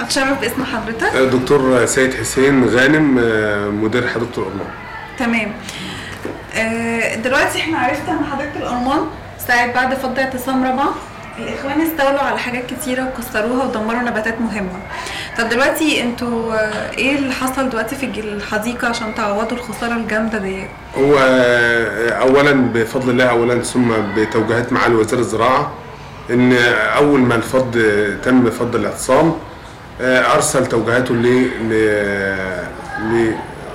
اتشرف باسم حضرتك دكتور سيد حسين غانم آه، مدير حديقه الأرمان تمام آه، دلوقتي احنا عرفنا ان حضرتك الأرمان ساعة بعد فض اعتصام رابعة الإخوان استولوا على حاجات كتيرة وكسروها ودمروا نباتات مهمة طب دلوقتي انتوا آه، ايه اللي حصل دلوقتي في الج- الحديقة عشان تعوضوا الخسارة الجامدة دي؟ هو آه، اولا بفضل الله اولا ثم بتوجيهات معالي وزير الزراعه ان اول ما الفض تم فض الاعتصام آه، ارسل توجيهاته ل ل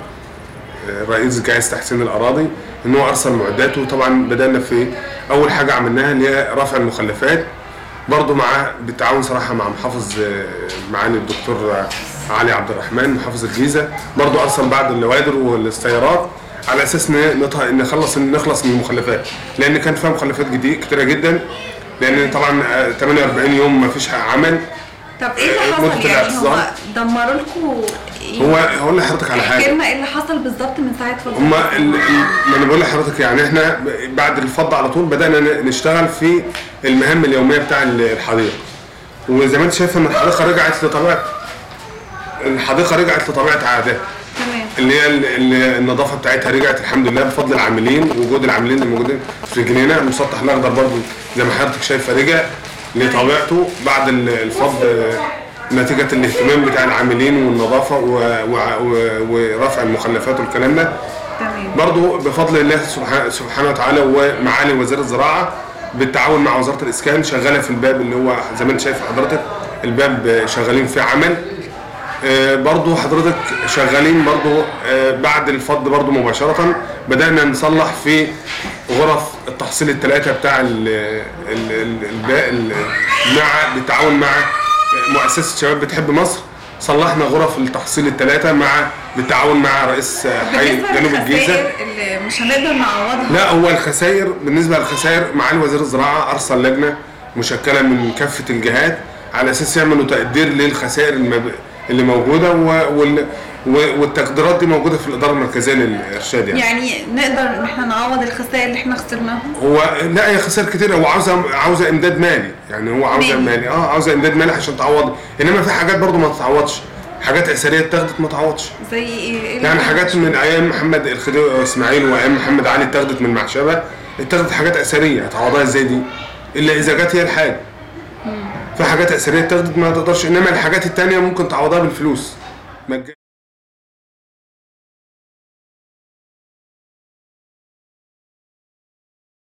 رئيس جهاز تحسين الاراضي ان هو ارسل معداته طبعا بدانا في اول حاجه عملناها اللي هي رفع المخلفات برضو مع بالتعاون صراحه مع محافظ آه، معالي الدكتور علي عبد الرحمن محافظ الجيزه برضو ارسل بعض اللوادر والسيارات على اساس ن- نط- نخلص نخلص من المخلفات لان كان فيها مخلفات جديد كتيره جدا لان طبعا آه، 48 يوم ما فيش عمل طب ايه اللي مدة حصل يعني الاعتصام. هو دمروا لكم ايه؟ هو هقول لحضرتك على حاجه احكي لنا ايه اللي حصل بالظبط من ساعة فض هما الاعتصام؟ ال- ال- ما انا بقول لحضرتك يعني احنا ب- بعد الفض على طول بدانا ن- نشتغل في المهام اليوميه بتاع ال- الحديقه وزي ما انت شايف ان الحديقه رجعت لطبيعه الحديقه رجعت لطبيعه عادها تمام اللي هي ال- ال- النظافه بتاعتها رجعت الحمد لله بفضل العاملين وجود العاملين الموجودين في الجنينه المسطح الاخضر برضو زي ما حضرتك شايفه رجع لطبيعته بعد ال- الفض آه، نتيجه الاهتمام بتاع العاملين والنظافه و- و- و- ورفع المخلفات والكلام ده تمام برضو بفضل الله سبحانه, سبحانه وتعالى ومعالي وزير الزراعه بالتعاون مع وزاره الاسكان شغاله في الباب اللي هو زي ما انت شايف حضرتك الباب شغالين فيه عمل آه، برضو حضرتك شغالين برضو آه، بعد الفض برضو مباشرة بدأنا نصلح في غرف التحصيل الثلاثة بتاع ال ال ال الب- ال مع بالتعاون مع مؤسسة شباب بتحب مصر صلحنا غرف التحصيل الثلاثة مع بالتعاون مع رئيس حي بالنسبة جنوب الجيزة للخسائر اللي مش هنقدر نعوضها لا هو الخسائر بالنسبه للخسائر معالي وزير الزراعه ارسل لجنه مشكله من كافه الجهات على اساس يعملوا تقدير للخسائر المب... اللي موجوده و... وال... و- والتقديرات دي موجوده في الاداره المركزيه للارشاد يعني. يعني نقدر ان احنا نعوض الخسائر اللي احنا خسرناها هو لا هي خسائر كتير هو عاوزه عاوزه امداد مالي يعني هو عاوزه مالي. مالي اه عاوزه امداد مالي عشان تعوض انما في حاجات برضو ما تتعوضش حاجات اثريه اتاخدت ما تعوضش زي ايه إيه اللي يعني إحنا حاجات مش- من ايام محمد الخديوي اسماعيل وايام محمد علي اتاخدت من معشبه اتاخدت حاجات اثريه هتعوضها ازاي دي؟ الا اذا جت هي الحاجه. في حاجات اثريه اتاخدت ما تقدرش انما الحاجات التانيه ممكن تعوضها بالفلوس. مجاني